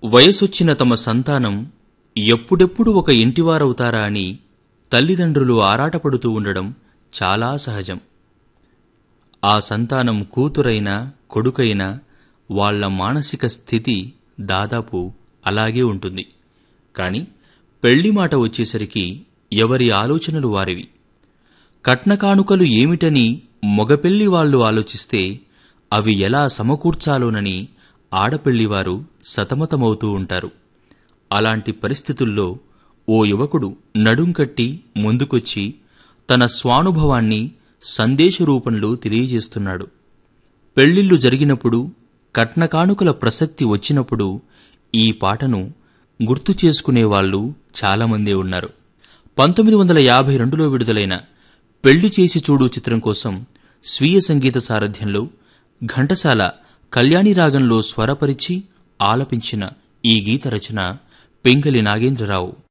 వయసొచ్చిన తమ సంతానం ఎప్పుడెప్పుడు ఒక ఇంటివారవుతారా అని తల్లిదండ్రులు ఆరాటపడుతూ ఉండడం చాలా సహజం ఆ సంతానం కూతురైనా కొడుకైనా వాళ్ళ మానసిక స్థితి దాదాపు అలాగే ఉంటుంది కాని పెళ్లి మాట వచ్చేసరికి ఎవరి ఆలోచనలు వారివి కట్నకానుకలు ఏమిటని మొగపెళ్లి వాళ్ళు ఆలోచిస్తే అవి ఎలా సమకూర్చాలోనని ఆడపెళ్లివారు సతమతమవుతూ ఉంటారు అలాంటి పరిస్థితుల్లో ఓ యువకుడు నడుం కట్టి ముందుకొచ్చి తన స్వానుభవాన్ని సందేశ రూపంలో తెలియజేస్తున్నాడు పెళ్లిళ్లు జరిగినప్పుడు కట్నకానుకల ప్రసక్తి వచ్చినప్పుడు ఈ పాటను గుర్తు చేసుకునేవాళ్లు చాలామందే ఉన్నారు పంతొమ్మిది వందల యాభై రెండులో విడుదలైన పెళ్లి చేసి చూడు చిత్రం కోసం స్వీయ సంగీత సారథ్యంలో ఘంటసాల కళ్యాణి రాగంలో స్వరపరిచి ఆలపించిన ఈ గీత రచన పెంగలి నాగేంద్రరావు